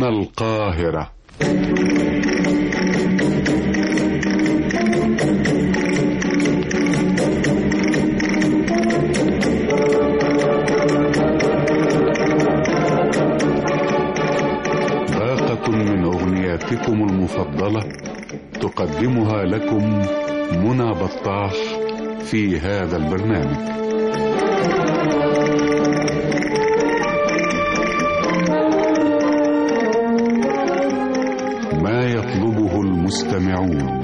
هنا القاهرة باقة من أغنياتكم المفضلة تقدمها لكم منى بطاح في هذا البرنامج ما يطلبه المستمعون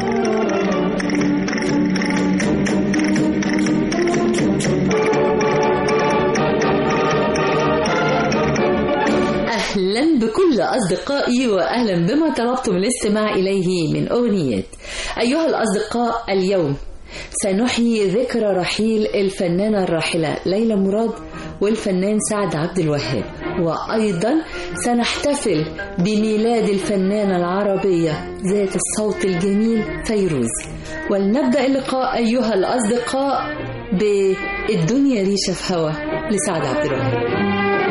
أهلا بكل أصدقائي وأهلا بما طلبتم الاستماع إليه من أغنيات أيها الأصدقاء اليوم سنحيي ذكرى رحيل الفنانة الراحلة ليلى مراد والفنان سعد عبد الوهاب وأيضا سنحتفل بميلاد الفنانة العربية ذات الصوت الجميل فيروز ولنبدأ اللقاء أيها الأصدقاء بالدنيا ريشة في هوا لسعد عبد الوهاب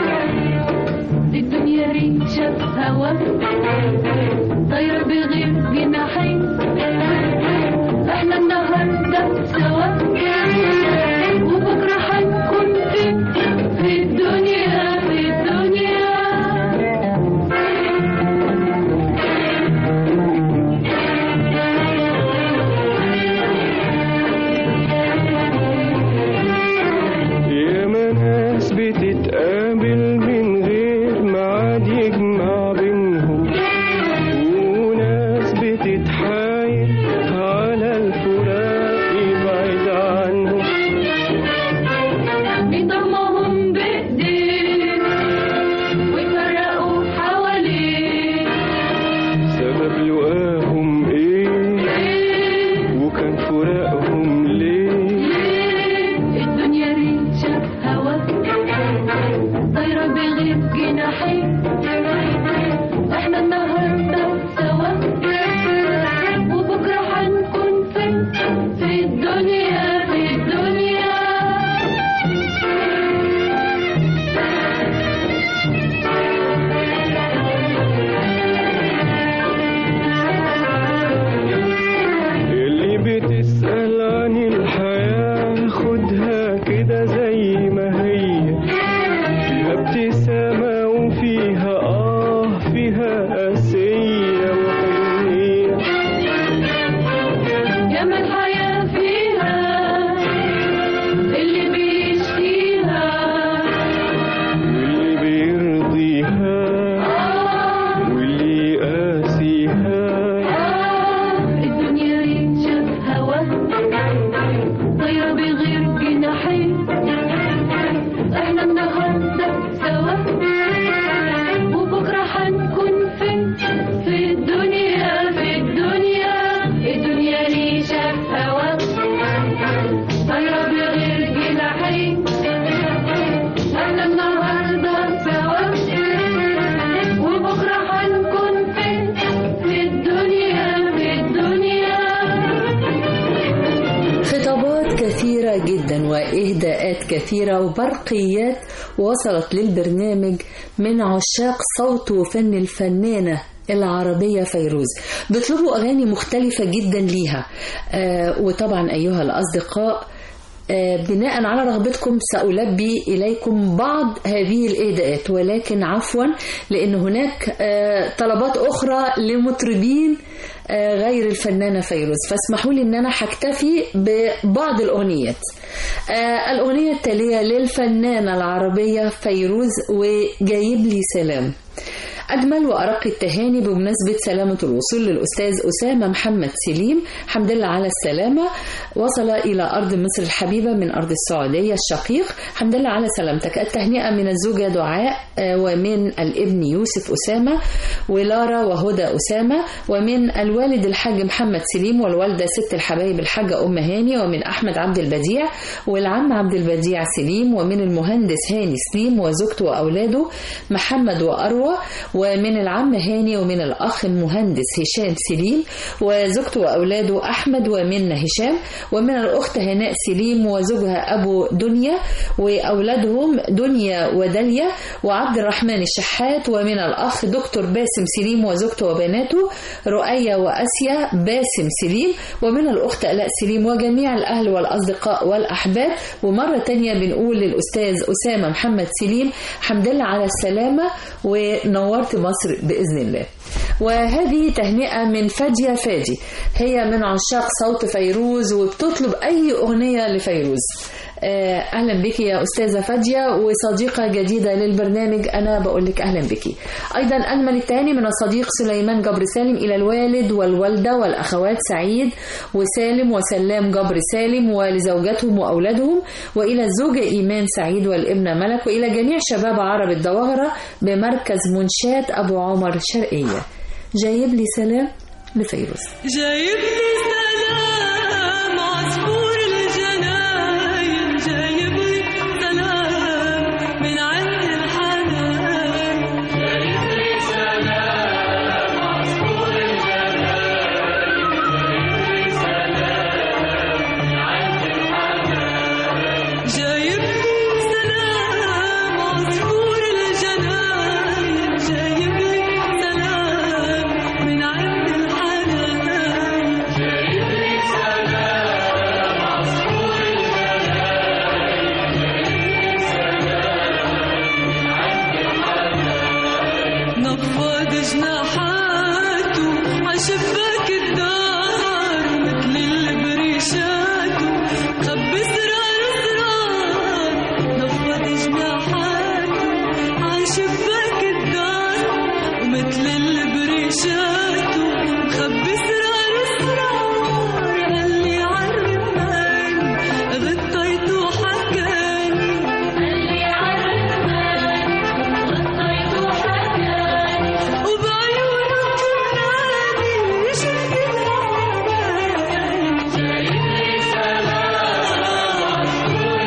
الدنيا ريشة في هوا طايرة بغير جناحين احنا النهاردة سوا وبكرة هنكون فين في الدنيا في الدنيا يا ناس بتتقابل من غير ميعاد يجمع بينهم وناس بتتحايل على الفراق يبعد عنهم بيضمهم بإيديه ويفرقوا حواليه سبب لقاهم ايه وكان فراقهم ليه الدنيا ريشة في هوا طايرة بغير جناحين احنا النهاردة سوا وبكرة هنكون فين في الدنيا في الدنيا اللي بتسأل عن الحياة خدها كده زي ما هي فيها ابتسامة وفيها آه فيها قاسية وحنية ياما الحياة فيها اللي بيشتيها واللي بيرضيها آه واللي يقاسيها آه الدنيا ريشة في هوا طايرة بغير جناحين احنا النهاردة سوا وبكرة هنكون فين في الدنيا في الدنيا الدنيا ريشة في هوا طايرة بغير جناحين احنا النهاردة سوا وبكرة هنكون فين في الدنيا في الدنيا خطابات كثيرة جدا وإهداءات كثيرة وبرقيات وصلت للبرنامج من عشاق صوت وفن الفنانة العربية فيروز بيطلبوا أغاني مختلفة جدا ليها آه وطبعا أيها الأصدقاء آه، بناء على رغبتكم سألبي إليكم بعض هذه الإهداءات ولكن عفوا لأن هناك آه، طلبات أخرى لمطربين آه، غير الفنانة فيروز فاسمحوا لي أن أنا هكتفي ببعض الأغنيات آه، الأغنية التالية للفنانة العربية فيروز وجايب لي سلام أجمل وأرق التهاني بمناسبة سلامة الوصول للأستاذ أسامة محمد سليم حمد لله على السلامة وصل إلى أرض مصر الحبيبة من أرض السعودية الشقيق حمد لله على سلامتك التهنئة من الزوجة دعاء آه، ومن الابن يوسف أسامة ولارا وهدى أسامة ومن الوالد الحاج محمد سليم والوالدة ست الحبايب الحاجة أم هاني ومن أحمد عبد البديع والعم عبد البديع سليم ومن المهندس هاني سليم وزوجته وأولاده محمد وأروى ومن العم هاني ومن الأخ المهندس هشام سليم وزوجته وأولاده أحمد ومنة هشام ومن الأخت هناء سليم وزوجها أبو دنيا وأولادهم دنيا وداليا وعبد الرحمن الشحات ومن الأخ دكتور باسم سليم وزوجته وبناته رؤية وأسيا باسم سليم ومن الأخت ألاء سليم وجميع الأهل والأصدقاء والأحباب ومرة تانية بنقول للأستاذ أسامة محمد سليم حمد لله على السلامة ونورت مصر بإذن الله وهذه تهنئة من فادية فادي هي من عشاق صوت فيروز وبتطلب أي أغنية لفيروز آه، اهلا بك يا استاذه فاديه وصديقه جديده للبرنامج انا بقول لك اهلا بك ايضا اجمل الثاني من الصديق سليمان جبر سالم الى الوالد والوالده والاخوات سعيد وسالم وسلام جبر سالم ولزوجاتهم واولادهم والى الزوجه ايمان سعيد والابنه ملك والى جميع شباب عرب الظواهره بمركز منشات ابو عمر شرقيه جايب لي سلام لفيروز جايب لي سلام عصفور الجناين جايب لي سلام من عند الحنان جايب لي سلام عصفور الجناين جايب لي سلام من عند الحنان جايب لي سلام عصفور الجناين جايب لي سلام من عند الحنان جايب لي سلام عصفور نفض جناحاته عشباك الدار مثل البريشات خبي سرار سرار نفض جناحاته عشباك الدار ومثل البريشات خبي سرار سرار قال لي عرفاني غطيت وحكاني قال لي عرفاني غطيت وحكاني وبعيونه كناني شفت الأمان جايب لي سلام عصفور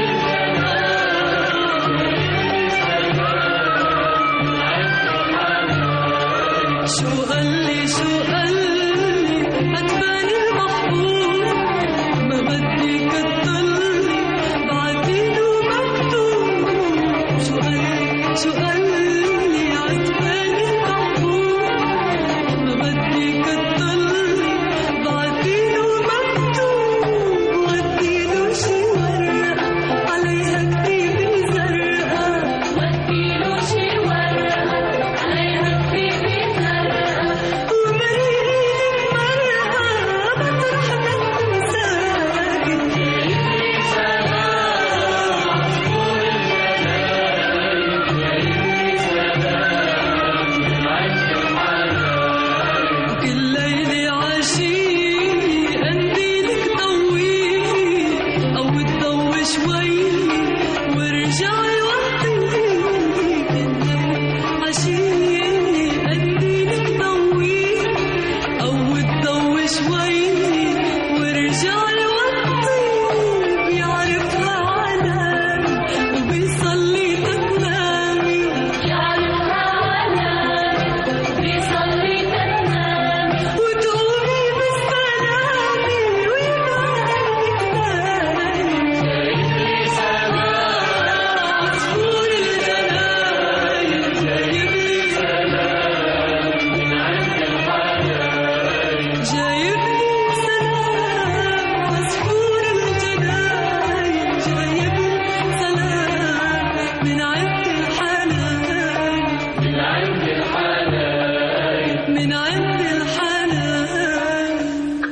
شو قال لي شو قال لي عجباني المحبوب ما بدي كتضلي بعتيله مكتوب شو قال لي شو قال لي عجباني المحبوب ما بدي كتضلي بعتيله مكتوب وديله شي ورقة عليها كتيبة زرقاء وديله شي ورقة عليها كتيبة زرقاء ومريت مرقة مطرح ما تكون ساكت جايب لي سلام عصفور الجناين جايب لي سلام من عند الحنان كل ليلة عشية أنديلك طويلي أو تضوي شوي وارجعي وحدي كل ليلة عشية أنديلك طويلي أو تضوي شوي وارجعي وحدي بيعرفها علامي وبيصلي تتنامي بيعرفها علامي بيصلي تتنامي وتقومي بالسلامي ويبقى قلبك نايم جايب لي سلام عصفور الجناين جايب لي سلام من عند الحنان جايب لي سلام عصفور الجناين جايب لي سلام من عند الحنان من عند الحنان من عند الحنان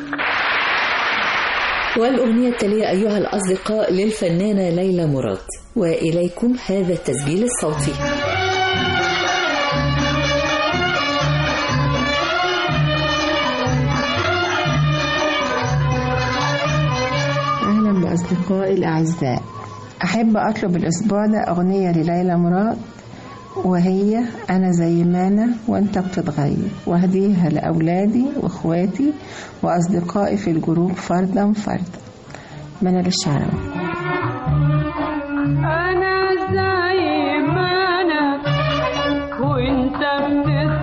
والأغنية التالية أيها الأصدقاء للفنانة ليلى مراد وإليكم هذا التسجيل الصوتي أهلا بأصدقائي الأعزاء أحب أطلب الأسبوع ده أغنية لليلى مراد وهي أنا زي ما أنا وأنت بتتغير وهديها لأولادي وإخواتي وأصدقائي في الجروب فردا فردا منال الشعراوي أنا زي ما أنا وأنت بتتغير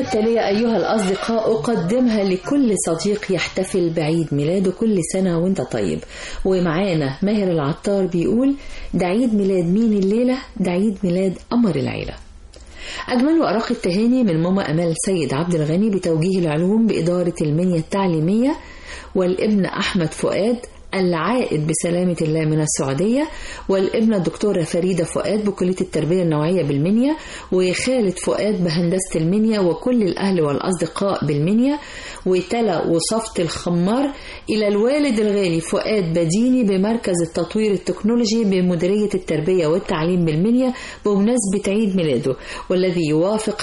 التالية أيها الأصدقاء أقدمها لكل صديق يحتفل بعيد ميلاده كل سنة وانت طيب ومعانا ماهر العطار بيقول ده عيد ميلاد مين الليلة ده عيد ميلاد قمر العيلة أجمل وأرق التهاني من ماما أمال سيد عبد الغني بتوجيه العلوم بإدارة المنيا التعليمية والابن أحمد فؤاد العائد بسلامة الله من السعودية والابنة الدكتورة فريدة فؤاد بكلية التربية النوعية بالمنيا وخالد فؤاد بهندسة المنيا وكل الأهل والأصدقاء بالمنيا وتلا وصفت الخمار إلى الوالد الغالي فؤاد بديني بمركز التطوير التكنولوجي بمديرية التربية والتعليم بالمنيا بمناسبة عيد ميلاده والذي يوافق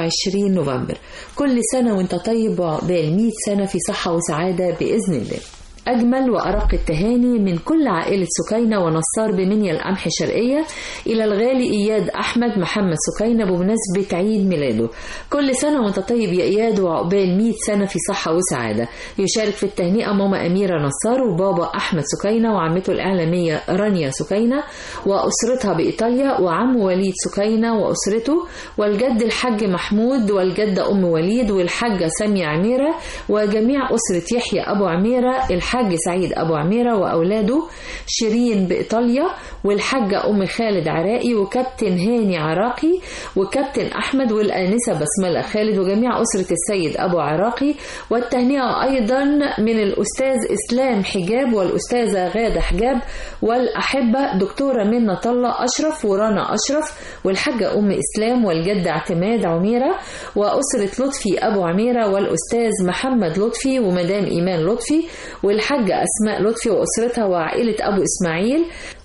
25 نوفمبر كل سنة وانت طيب وعقبال 100 سنة في صحة وسعادة بإذن الله أجمل وأرق التهاني من كل عائلة سكينة ونصار بمنيا القمح الشرقية إلى الغالي إياد أحمد محمد سكينة بمناسبة عيد ميلاده كل سنة وأنت طيب يا إياد وعقبال 100 سنة في صحة وسعادة يشارك في التهنئة ماما أميرة نصار وبابا أحمد سكينة وعمته الإعلامية رانيا سكينة وأسرتها بإيطاليا وعم وليد سكينة وأسرته والجد الحاج محمود والجدة أم وليد والحاجة سامية عميرة وجميع أسرة يحيى أبو عميرة الحاج سعيد أبو عميرة وأولاده شيرين بإيطاليا والحاجة أم خالد عراقي وكابتن هاني عراقي وكابتن أحمد والآنسة بسملة خالد وجميع أسرة السيد أبو عراقي والتهنئة أيضا من الأستاذ إسلام حجاب والأستاذة غادة حجاب والأحبة دكتورة منة طلة أشرف ورانا أشرف والحاجة أم إسلام والجدة اعتماد عميرة وأسرة لطفي أبو عميرة والأستاذ محمد لطفي ومدام إيمان لطفي والحاجة أسماء لطفي وأسرتها وعائلة أبو إسماعيل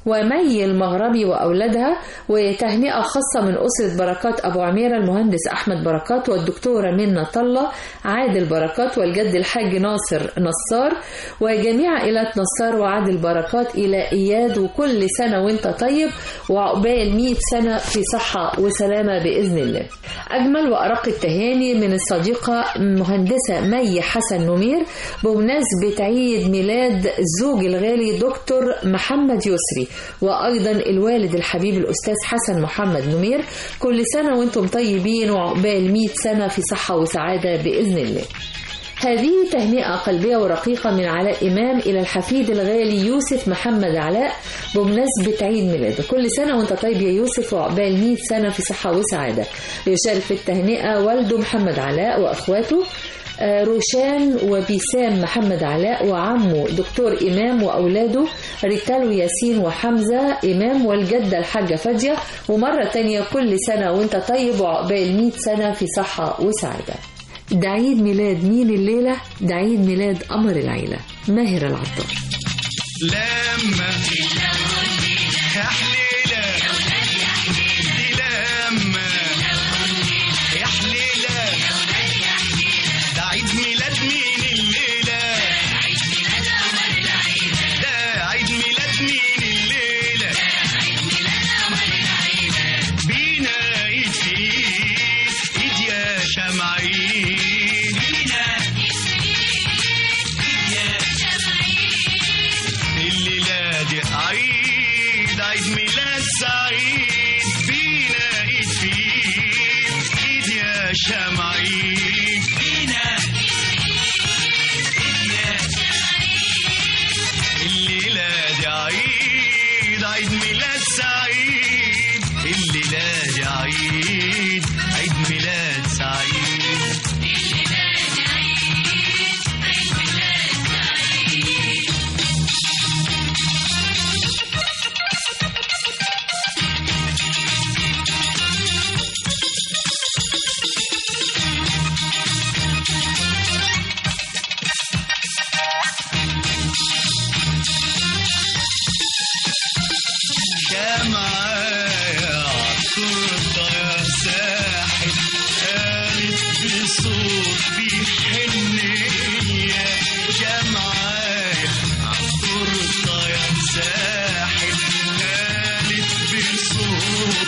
ومي المغربي وأولادها وتهنئة خاصة من أسرة بركات أبو عميرة المهندس أحمد بركات والدكتورة منة طلة عادل بركات والجد الحاج ناصر نصار وجميع عائلات نصار وعادل بركات إلى إياد وكل سنة وانت طيب وعقبال 100 سنة في صحة وسلامة بإذن الله أجمل وأرق التهاني من الصديقة مهندسة مي حسن نمير بمناسبة عيد ميلاد الزوج الغالي دكتور محمد يسري وأيضا الوالد الحبيب الأستاذ حسن محمد نمير كل سنة وانتم طيبين وعقبال 100 سنة في صحة وسعادة بإذن الله هذه تهنئة قلبية ورقيقة من علاء إمام إلى الحفيد الغالي يوسف محمد علاء بمناسبة عيد ميلاده كل سنة وانت طيب يا يوسف وعقبال 100 سنة في صحة وسعادة يشارك في التهنئة والده محمد علاء وأخواته آه، روشان وبيسام محمد علاء وعمه دكتور إمام وأولاده ريتالو ياسين وحمزة إمام والجدة الحاجة فادية ومرة تانية كل سنة وانت طيب وعقبال 100 سنة في صحة وسعادة ده عيد ميلاد مين الليلة؟ ده عيد ميلاد قمر العيلة ماهر العطار لما يا حليلة دي لما يا حليلة ده عيد ميلاد مين الليلة ده عيد ميلاد مين الليلة بينا ايد في ايد ايد يا شمعين بينا الليلة دي عيد عيد ميلاد سعيد بينا ايد في ايد ايد يا شمعين بينا الليلة دي عيد عيد ميلاد سعيد الليلة دي عيد عيد ميلاد سعيد يا معايا عالتورته يا ساحل قالت بصوت بحنية يا معايا عالتورته يا ساحل قالت بصوت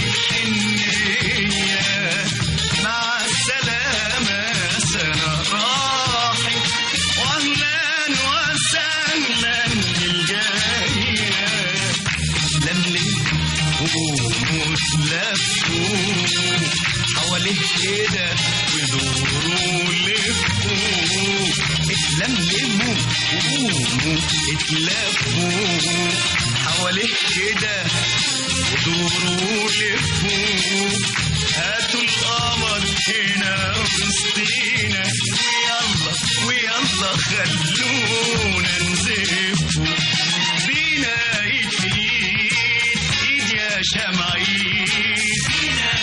بحنية مع السلامة سنة راحت واهلا وسهلا بالجاية لملم ومش لفوا حواليه كده ودوروا لفوا اتلملموا قوموا اتلفوا حواليه كده ودوروا لفوا هاتوا القمر هنا وسطينا ويلا ويلا خلونا نزفوا بينا ايد في ايد ايد يا شمعين بينا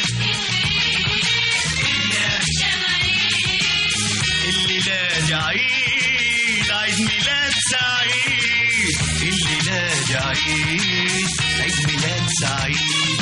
الليلة دي عيد عيد ميلاد سعيد الليلة دي عيد عيد ميلاد سعيد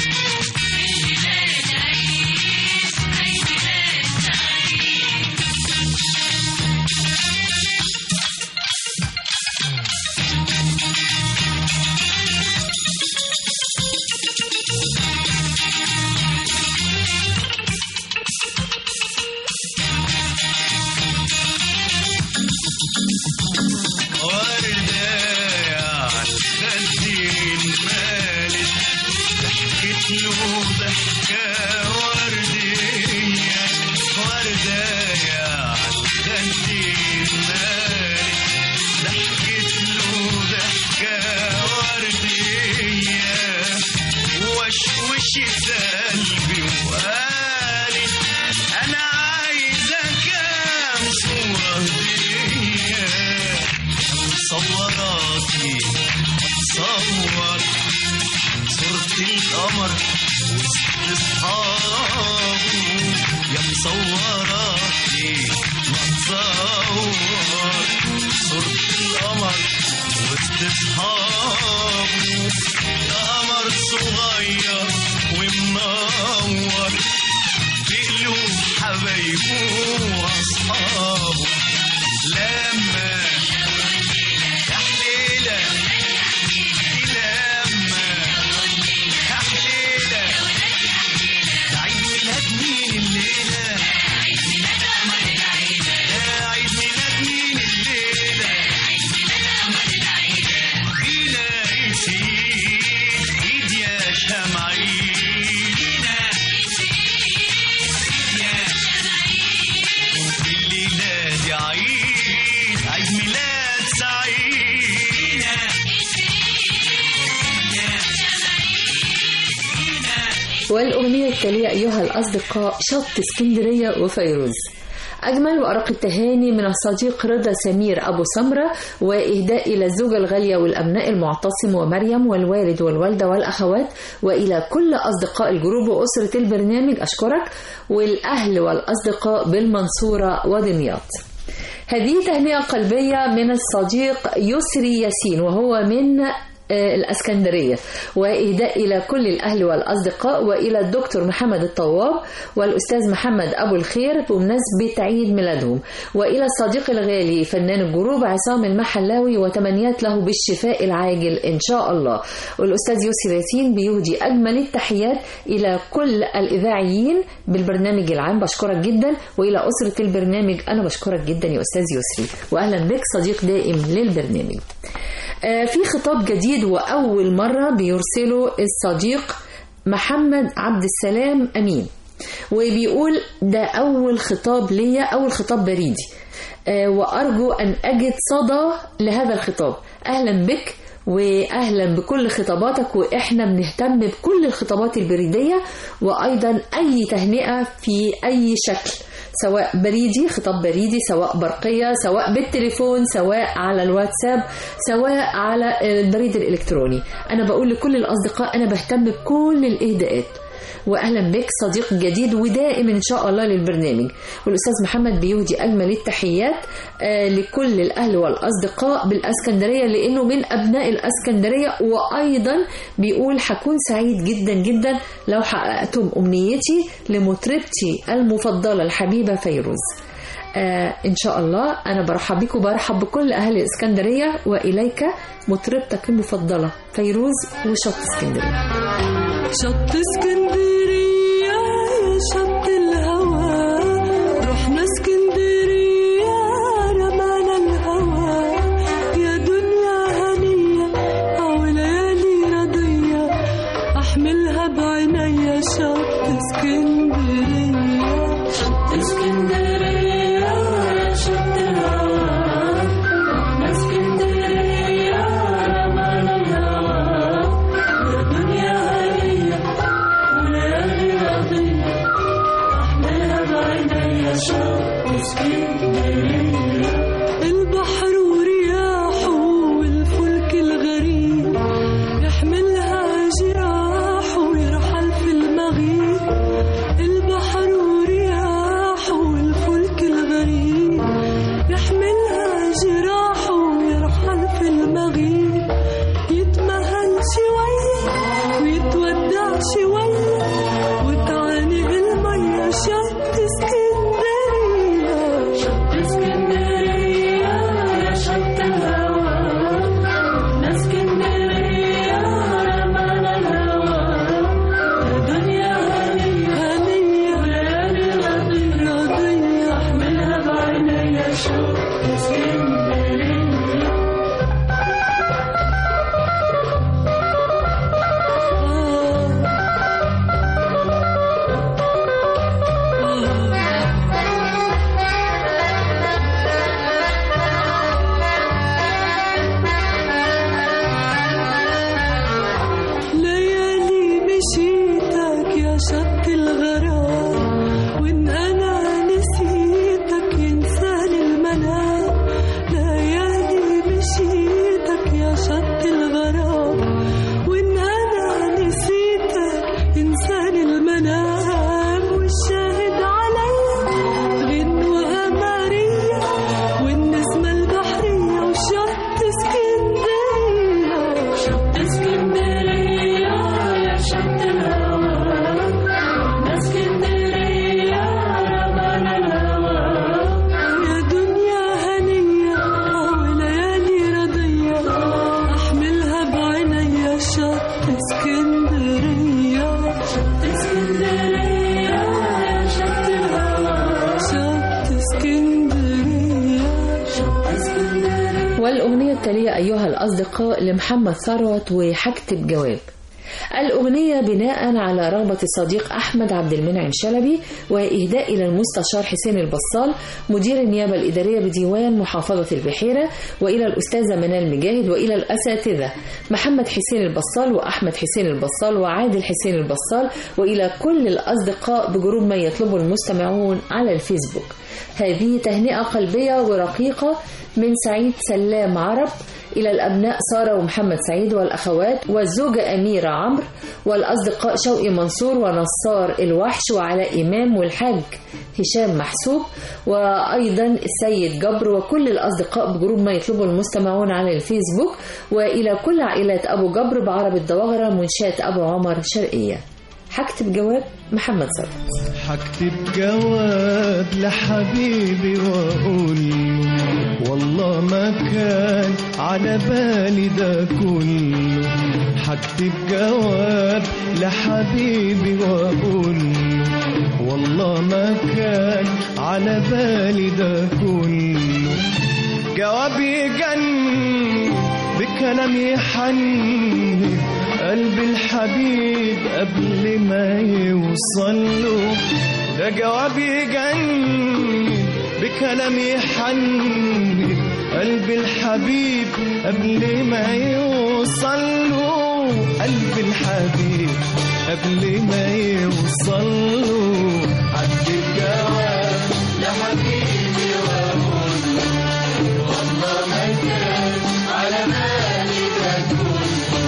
وردة يا عالخدين مالت ضحكت له ضحكة وردية وردة يا عالخدين مالت ضحكت له ضحكة وردية وشوشت قلبي وقالت أنا عايزة كام صورة هدية صوراتي صور صورة القمر وسط اصحابه يا مصوراتي ما تصور صورة القمر وسط اصحابه قمر صغير ومنور في قلوب حبايبه واصحابه لما يا حليلة لما يا حليلة عيد ميلاد مين الليلة يا عيد ميلاد مين الليلة بينا نسيب ايد يا شمعين بينا الليلة دي عيد عيد ميلاد سعيد والأغنية التالية أيها الأصدقاء شط اسكندرية وفيروز أجمل وأرق التهاني من الصديق رضا سمير أبو سمرة وإهداء إلى الزوجة الغالية والأبناء المعتصم ومريم والوالد والوالدة والأخوات وإلى كل أصدقاء الجروب وأسرة البرنامج أشكرك والأهل والأصدقاء بالمنصورة ودمياط هذه تهنئة قلبية من الصديق يسري ياسين وهو من آه، الأسكندرية وإهداء إلى كل الأهل والأصدقاء وإلى الدكتور محمد الطواب والأستاذ محمد أبو الخير بمناسبة عيد ميلادهم وإلى الصديق الغالي فنان الجروب عصام المحلاوي وتمنيات له بالشفاء العاجل إن شاء الله والأستاذ يوسف ياسين بيهدي أجمل التحيات إلى كل الإذاعيين بالبرنامج العام بشكرك جدا وإلى أسرة البرنامج أنا بشكرك جدا يا أستاذ يسري وأهلا بك صديق دائم للبرنامج آه، في خطاب جديد وأول مرة بيرسله الصديق محمد عبد السلام أمين وبيقول ده أول خطاب ليا أول خطاب بريدي آه، وأرجو أن أجد صدى لهذا الخطاب أهلا بك واهلا بكل خطاباتك واحنا بنهتم بكل الخطابات البريديه وايضا اي تهنئه في اي شكل سواء بريدي خطاب بريدي سواء برقيه سواء بالتليفون سواء على الواتساب سواء على البريد الالكتروني انا بقول لكل الاصدقاء انا بهتم بكل الاهداءات واهلا بك صديق جديد ودائم ان شاء الله للبرنامج والاستاذ محمد بيهدي اجمل التحيات آه، لكل الاهل والاصدقاء بالاسكندريه لانه من ابناء الاسكندريه وايضا بيقول هكون سعيد جدا جدا لو حققتم امنيتي لمطربتي المفضله الحبيبه فيروز آه ان شاء الله انا برحب بك وبرحب بكل اهل الاسكندريه واليك مطربتك المفضله فيروز وشط اسكندريه شط اسكندرية يا شط الهوى رحنا اسكندرية رمانا الهوى يا دنيا هنية أو ليالي رضية أحملها بعينيا شط اسكندرية اسكندرية يا شط الهوى رحنا اسكندرية رمانا الهوى يا دنيا هنية وليالي رضية أحملها بعينيا شط اسكندرية البحر ورياحه والفلك الغريب يحملها جراح ويرحل في المغيب البحر ورياحه والفلك الغريب يحملها جراح ويرحل في المغيب يتمهل شوية ويتودع شوية وتعانق المية شط اسكندرية شط اسكندرية يا شط الهوى رحنا اسكندرية رمانا الهوى يا دنيا هنية هنية وليالي رضية رضية احملها بعينيا شط اسكندرية ليالي مشيتك يا شط الغرام وان انا نسيتك ينساني المنام ليالي مشيتك يا شط الغرام وان انا نسيتك ينساني المنام والشاهد عليا غنوة قمرية والنسمة البحرية وشط اسكندرية شط اسكندرية يا شط الهوى رحنا اسكندرية رمانا الهوى يا دنيا هنية وليالي رضية أحملها بعينيا شط اسكندرية شط اسكندرية يا شط الهوى شط اسكندرية شط اسكندرية والأغنية التالية أيها الأصدقاء لمحمد ثروت وحكتب جواب الأغنية بناء على رغبة الصديق أحمد عبد المنعم شلبي وإهداء إلى المستشار حسين البصال مدير النيابة الإدارية بديوان محافظة البحيرة وإلى الأستاذة منال مجاهد وإلى الأساتذة محمد حسين البصال وأحمد حسين البصال وعادل حسين البصال وإلى كل الأصدقاء بجروب ما يطلبه المستمعون على الفيسبوك هذه تهنئة قلبية ورقيقة من سعيد سلام عرب إلى الأبناء سارة ومحمد سعيد والأخوات والزوجة أميرة عمرو والأصدقاء شوقي منصور ونصار الوحش وعلاء إمام والحاج هشام محسوب وأيضا السيد جبر وكل الأصدقاء بجروب ما يطلبه المستمعون على الفيسبوك وإلى كل عائلات أبو جبر بعرب الدواغرة منشاة أبو عمر شرقية هكتب جواب محمد ثروت هكتب جواب لحبيبي واقول له والله ما كان على بالي ده كله هكتب جواب لحبيبي واقول له والله ما كان على بالي ده كله جواب يجنن بكلام يحنن قلب الحبيب قبل ما يوصل له ده جواب يجنن بكلام يحنن قلب الحبيب قبل ما يوصل له قلب الحبيب قبل ما يوصل له عد الجواب لحبيبي واقول له والله ما كان على بالي ده كله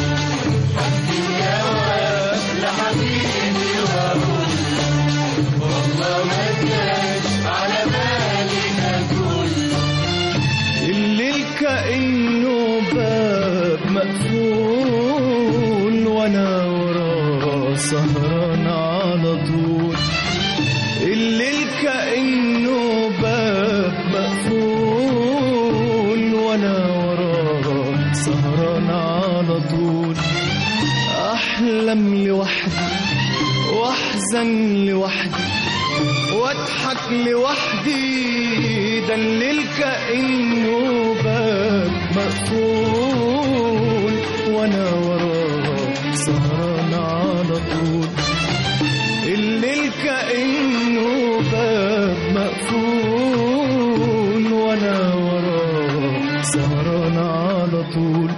عد الجواب لحبيبي واقول له والله ما كان على بالي ده كله الليل كأنه باب مقفول وانا وراه سهران على طول الليل كأنه باب مقفول وانا وراه سهران على طول احلم لوحدي واحزن لوحدي واضحك لوحدي ده الليل كأنه باب مقفول وانا وراه سهران على طول الليل كأنه باب مقفول وانا وراه سهران على طول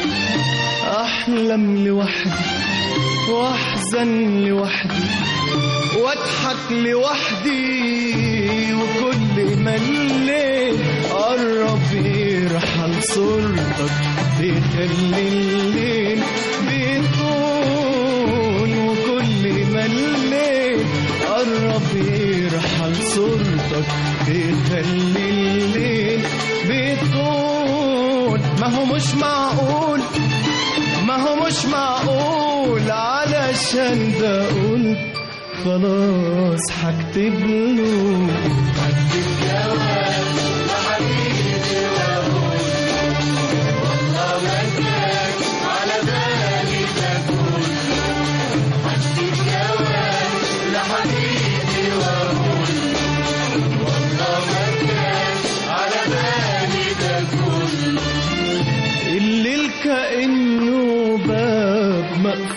احلم لوحدي واحزن لوحدي واضحك لوحدي وكل ما الليل قرب يرحل صورتك بيخلي الليل بيطول وكل ما الليل قرب يرحل صورتك بيخلي الليل بيطول ما هو مش معقول ما هو مش معقول علشان ده قلت خلاص هكتب له هكتب جواب لحبيبي واقول والله ما جاك على بالي تكون هكتب جواب لحبيبي واقول والله ما جاك على بالي تكون الليل كأنه باب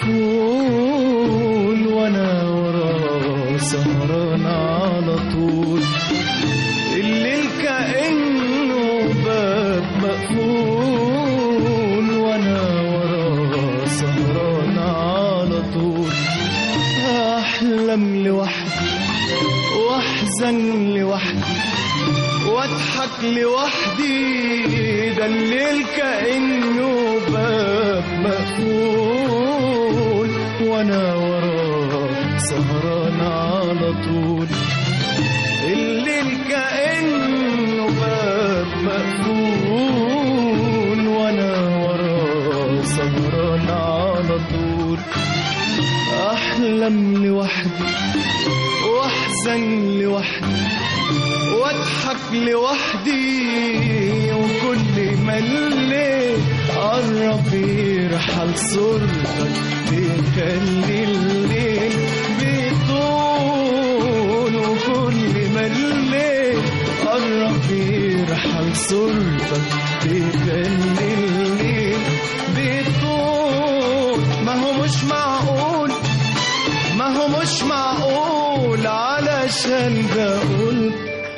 مقفول وانا وراه سهران على طول الليل كأنه باب مقفول وانا وراه سهران على طول احلم لوحدي واحزن لوحدي واضحك لوحدي ده الليل كأنه باب مقفول وانا وراه سهران على طول الليل كأنه باب مقفول وانا وراه سهران على طول احلم لوحدي واحزن لوحدي واضحك لوحدي وكل ما الليل قرب يرحل صورتك بيخلي الليل بيطول وكل ما الليل قرب يرحل صورتك بيخلي الليل بيطول ما هو مش معقول ما هو مش معقول علشان ده قلت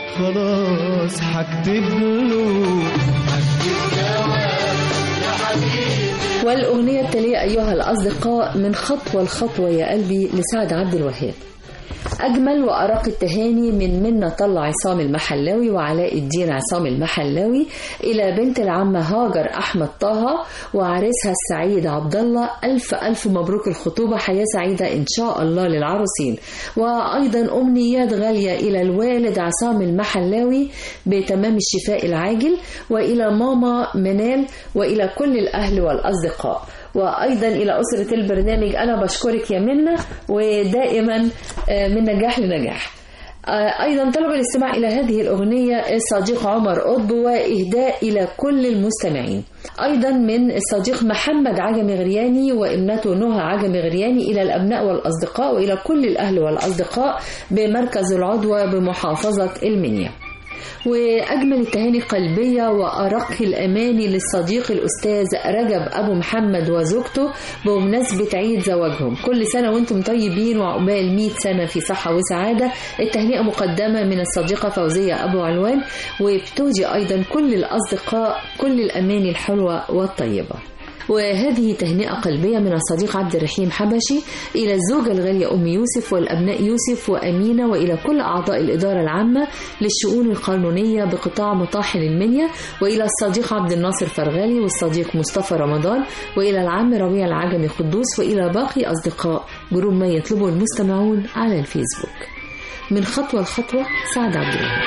خلاص هكتب له هكتب جواب يا حبيبي والأغنية التالية أيها الأصدقاء من خطوة لخطوة يا قلبي لسعد عبد الوهاب أجمل وأرق التهاني من منة طلع عصام المحلاوي وعلاء الدين عصام المحلاوي إلى بنت العمة هاجر أحمد طه وعريسها السعيد عبد الله ألف ألف مبروك الخطوبة حياة سعيدة إن شاء الله للعروسين وأيضا أمنيات غالية إلى الوالد عصام المحلاوي بتمام الشفاء العاجل وإلى ماما منال وإلى كل الأهل والأصدقاء وأيضا إلى أسرة البرنامج أنا بشكرك يا منة ودائما آه، من نجاح لنجاح آه، أيضا طلب الاستماع إلى هذه الأغنية الصديق عمر قطب وإهداء إلى كل المستمعين أيضا من الصديق محمد عجمي غرياني وابنته نهى عجمي غرياني إلى الأبناء والأصدقاء وإلى كل الأهل والأصدقاء بمركز العضوة بمحافظة المنيا وأجمل التهاني قلبية وأرق الأماني للصديق الأستاذ رجب أبو محمد وزوجته بمناسبة عيد زواجهم كل سنة وانتم طيبين وعقبال 100 سنة في صحة وسعادة التهنئة مقدمة من الصديقة فوزية أبو علوان وبتهدي أيضا كل الأصدقاء كل الأماني الحلوة والطيبة وهذه تهنئة قلبية من الصديق عبد الرحيم حبشي إلى الزوجة الغالية أم يوسف والأبناء يوسف وأمينة وإلى كل أعضاء الإدارة العامة للشؤون القانونية بقطاع مطاحن المنيا وإلى الصديق عبد الناصر فرغالي والصديق مصطفى رمضان وإلى العم ربيع العجمي قدوس وإلى باقي أصدقاء جروب ما يطلبه المستمعون على الفيسبوك من خطوة لخطوة سعد عبد الوهاب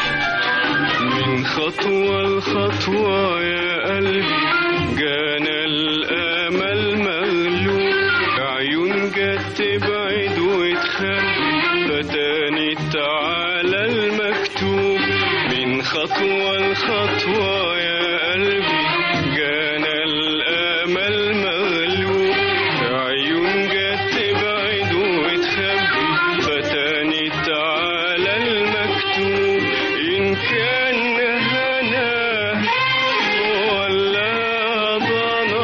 من خطوة لخطوة يا قلبي جانا الأمل مغلوب عيون جت تبعد وتخبي فتاني تعالى المكتوب من خطوة لخطوة يا قلبي جانا الأمل مغلوب عيون جت تبعد وتخبي فتاني تعالى المكتوب إن كان هنا ولا ضنا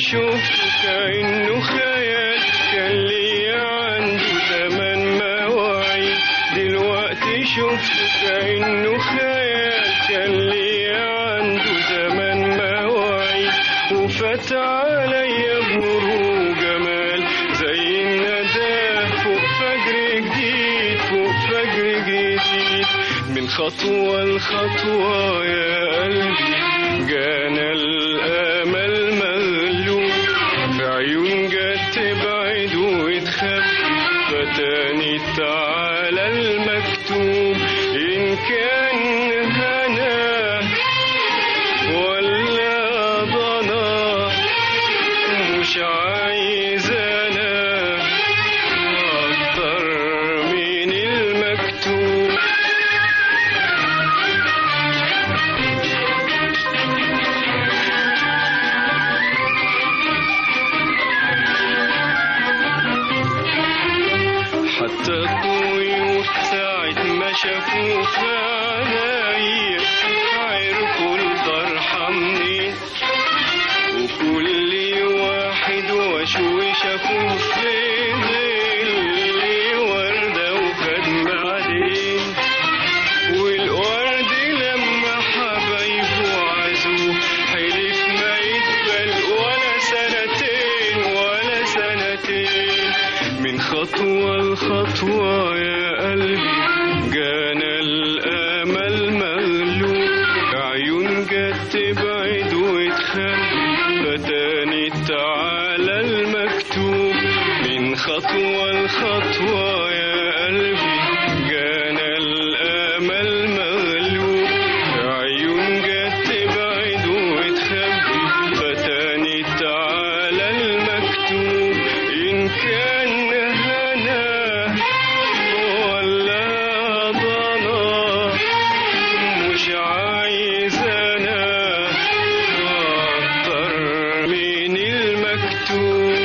شفته كأنه خيال كان لي عنده زمان مواعيد دلوقتي شفته كأنه خيال كان لي عنده زمان مواعيد وفات عليا بنور جمال زي الندى فوق فجر جديد فوق فجر جديد من خطوة لخطوة يا قلبي جانا الأمل مغلوب في عيون جت تبعد وتخبي فتاني تعالى المكتوب إن كان هنا ولا ضنا مش عايز أنا أكتر من المكتوب حتى الطيور ساعة ما شافوا في عينيا عرفوا الفرحة منين وكل واحد وشو شافوا في ظل وردة وخد بعدين والورد لما حبايبه عزوه حلف ما يتبل ولا سنتين ولا سنتين من خطوة لخطوة يا قلبي جانا الأمل مغلوب عيون جت تبعد وتخبي فتاني تعالى المكتوب من خطوة لخطوة يا قلبي جانا الأمل مغلوب عيون جت تبعد وتخبي فتاني تعالى المكتوب إن كان هنا ولا ضنا مش عايز أنا أكتر من المكتوب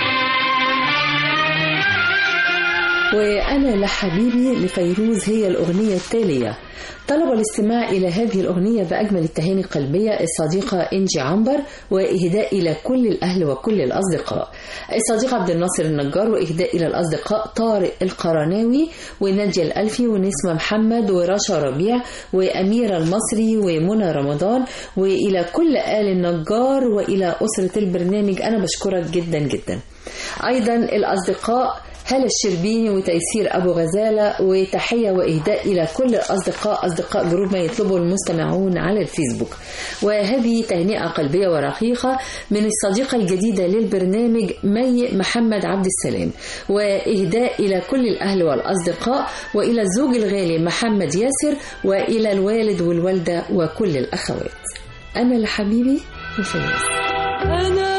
وأنا لحبيبي لفيروز هي الأغنية التالية طلب الاستماع إلى هذه الأغنية بأجمل التهاني القلبية الصديقة إنجي عنبر وإهداء إلى كل الأهل وكل الأصدقاء الصديق عبد الناصر النجار وإهداء إلى الأصدقاء طارق القرناوي ونادية الألفي ونسمة محمد ورشا ربيع وأميرة المصري ومنى رمضان وإلى كل آل النجار وإلى أسرة البرنامج أنا بشكرك جدا جدا أيضا الأصدقاء هلا الشربيني وتيسير أبو غزالة وتحية وإهداء إلى كل الأصدقاء أصدقاء جروب ما يطلبه المستمعون على الفيسبوك وهذه تهنئة قلبية ورقيقة من الصديقة الجديدة للبرنامج مي محمد عبد السلام وإهداء إلى كل الأهل والأصدقاء وإلى الزوج الغالي محمد ياسر وإلى الوالد والوالدة وكل الأخوات أنا لحبيبي وفيروز أنا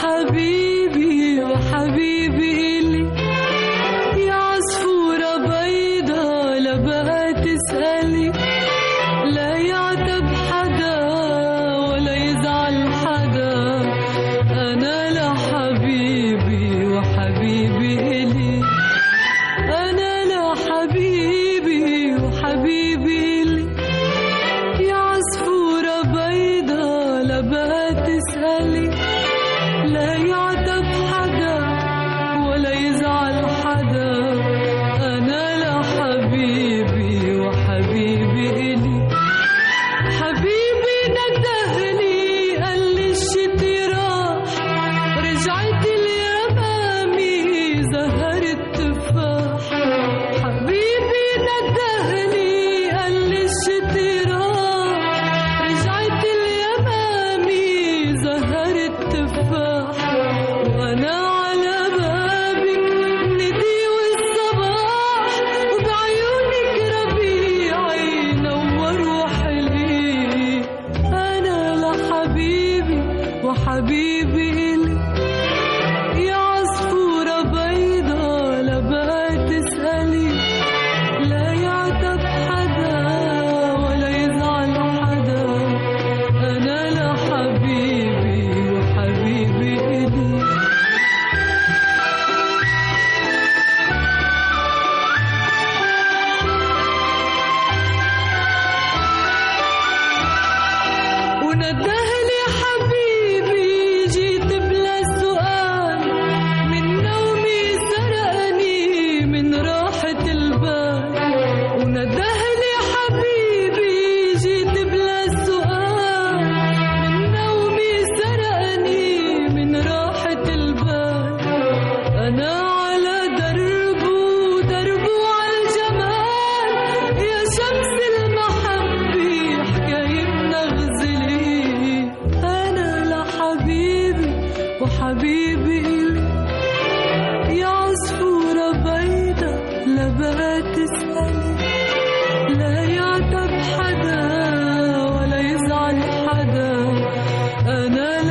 لحبيبي وحبيبي إلي يا عصفورة بيضة لا بقى تسألي لا يعتب حدا ولا يزعل حدا أنا لحبيبي وحبيبي إلي أنا لحبيبي وحبيبي إلي يا عصفورة بيضة لا بقى تسألي لا يعتب حدا ولا يزعل حدا أنا لحبيبي وحبيبي إلي حبيبي ندهني قال لي الشتي راح رجعت اليمامي زهر التفاح حبيبي ندهني قال لي الشتي راح رجعت اليمامي زهر التفاح وانا على بابك ندي والصباح وبعيونك ربيعي نور وحلي انا لحبيبي وحبيبي إلي يا عصفورة بيضة لا بقى تسألي لا يعتب حدا ولا يزعل حدا أنا لحبيبي وحبيبي إلي وندهلي حبيبي ندهلي حبيبي جيت بلا سؤال من نومي سرقني من راحة البال أنا على دربه دربه عالجمال يا شمس المحبة حكايتنا غزلي أنا لحبيبي وحبيبي إلي يا عصفورة بيضة لا بقى تسألي لا يعتب حدا ولا يزعل حدا أنا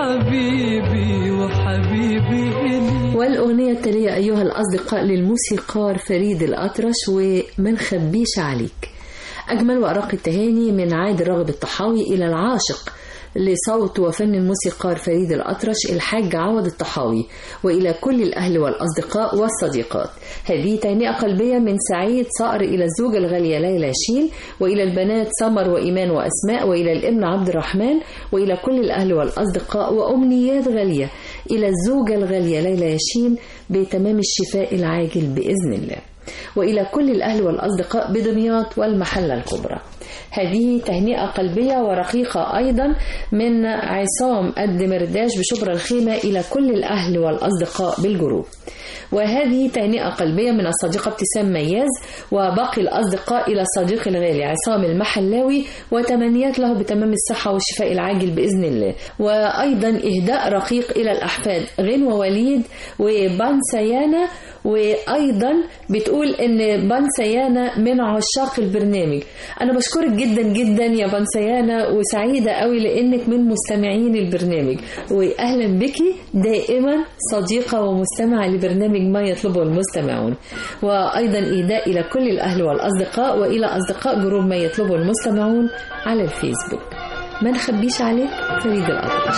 لحبيبي وحبيبي إلي والأغنية التالية أيها الأصدقاء للموسيقار فريد الأطرش وما نخبيش عليك أجمل وأرق التهاني من عادل راغب الطحاوي إلى العاشق لصوت وفن الموسيقار فريد الأطرش الحاج عوض الطحاوي وإلى كل الأهل والأصدقاء والصديقات هذه تهنئة قلبية من سعيد صقر إلى الزوجة الغالية ليلى شين وإلى البنات سمر وإيمان وأسماء وإلى الابن عبد الرحمن وإلى كل الأهل والأصدقاء وأمنيات غالية إلى الزوجة الغالية ليلى ياشين بتمام الشفاء العاجل بإذن الله وإلى كل الأهل والأصدقاء بدمياط والمحلة الكبرى هذه تهنئة قلبية ورقيقة أيضا من عصام الدمرداش بشبرا الخيمة إلى كل الأهل والأصدقاء بالجروب وهذه تهنئة قلبية من الصديقة ابتسام مياز وباقي الأصدقاء إلى صديقي الغالي عصام المحلاوي وتمنيات له بتمام الصحة والشفاء العاجل بإذن الله وأيضا إهداء رقيق إلى الأحفاد غنوة وليد وبانسيانا وأيضا بتقول إن بانسيانا من عشاق البرنامج أنا بشكرك جدا جدا يا بانسيانا وسعيدة قوي لأنك من مستمعين البرنامج وأهلا بك دائما صديقة ومستمعة لبرنامج ما يطلبه المستمعون وأيضا إهداء إلى كل الأهل والأصدقاء وإلى أصدقاء جروب ما يطلبه المستمعون على الفيسبوك ما نخبيش عليك فريد الأطرش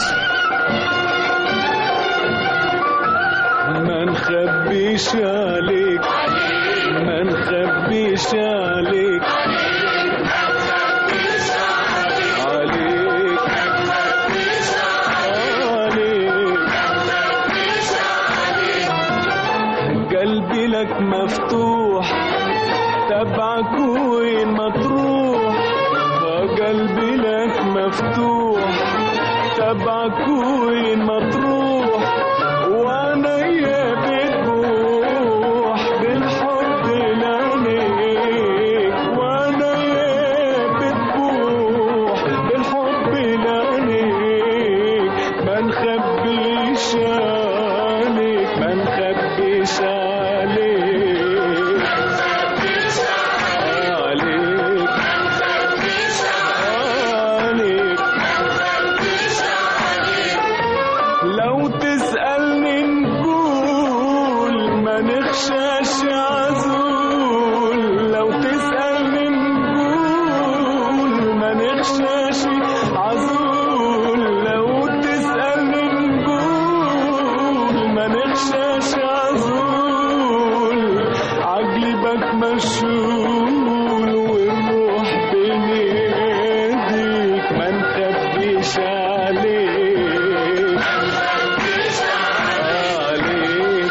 ما نخبيش عليك ما نخبيش عليك عليك عليك قلبي لك مفتوح تبعك وين ما تروح قلبي لك مفتوح تبعك وين ما تروح وانا يا بتبوح بالحب لعنيك وانا يا بتبوح بالحب لعنيك ما نخبيش عليك ما نخبيش عليك عليك عليك لو تسألني نقول ما نخشاش عزول لو تسألني نقول ما نخشاش عزول لو تسألني نقول ما نخشاش عزول عقلي بك مشغول والروح بين ايديك ما نخبيش عليك عليك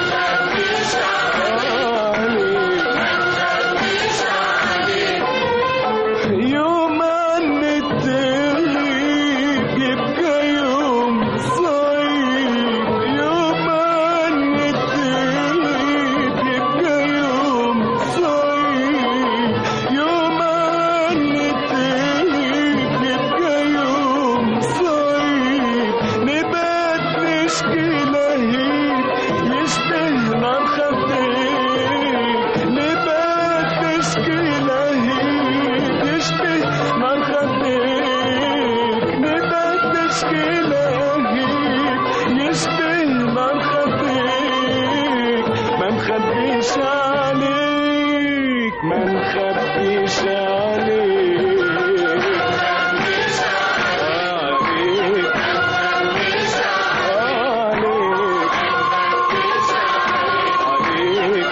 عليك يوم أن التغيب يبقى يوم صعيب يوم أن التغيب يبقى يوم صعيب يوم أن التغيب يبقى يوم صعيب نبات نشكي لهيب يشبه نار خفيف نبات نشكي لهيب يشبه نار خفيف نبات نشكي لهيب يشبه نار خفيف ما نخبيش عليك ما نخبيش عليك عليك عليك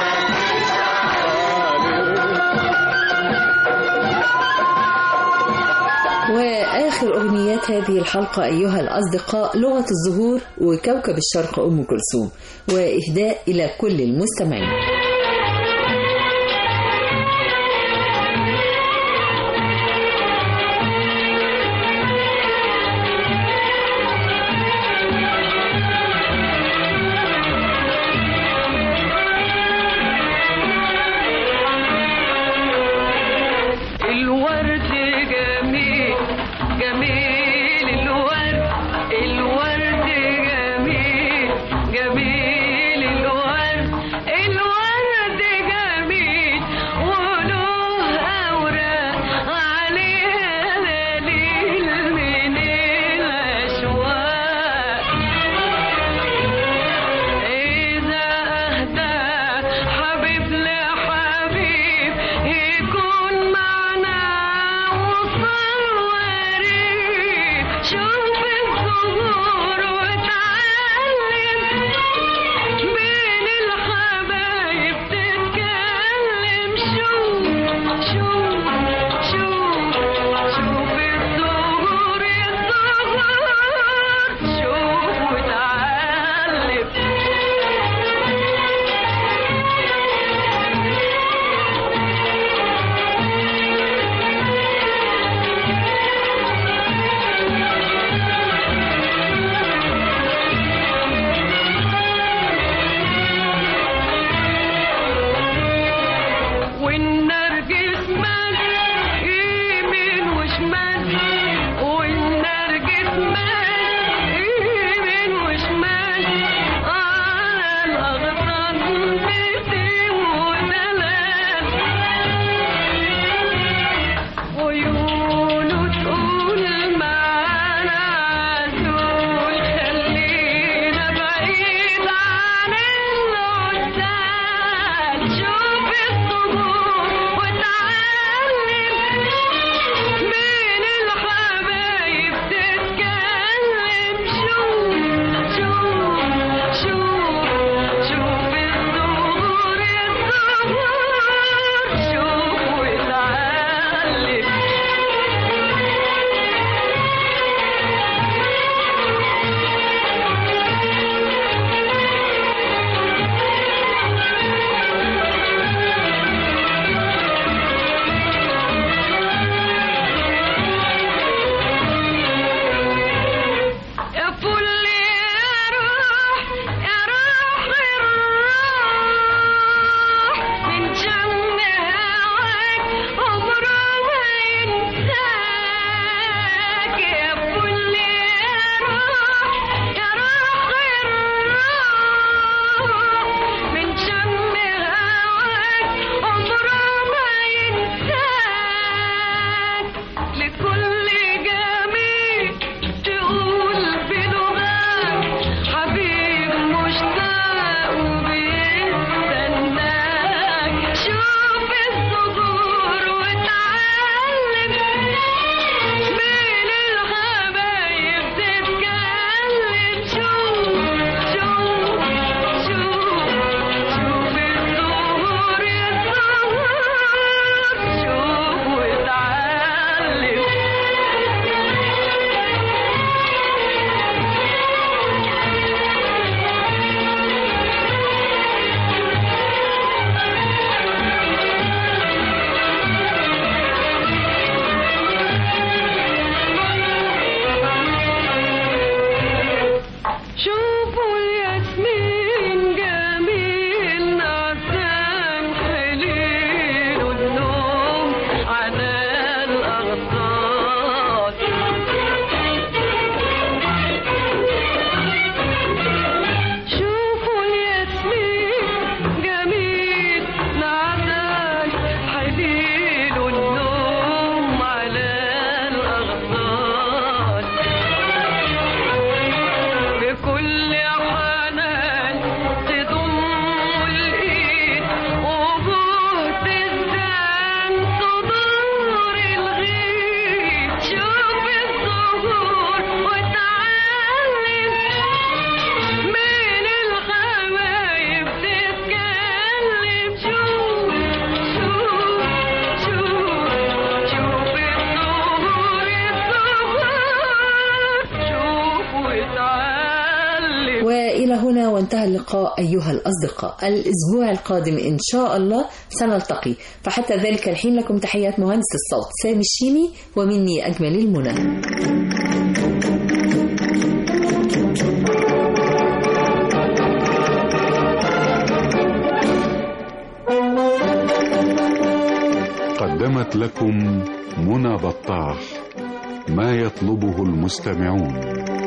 وآخر أغنيات هذه الحلقة أيها الأصدقاء لغة الزهور وكوكب الشرق أم كلثوم وإهداء إلى كل المستمعين وانتهى اللقاء أيها الأصدقاء الأسبوع القادم إن شاء الله سنلتقي فحتى ذلك الحين لكم تحيات مهندس الصوت سامي الشيمي ومني أجمل المنى قدمت لكم منى بطاح ما يطلبه المستمعون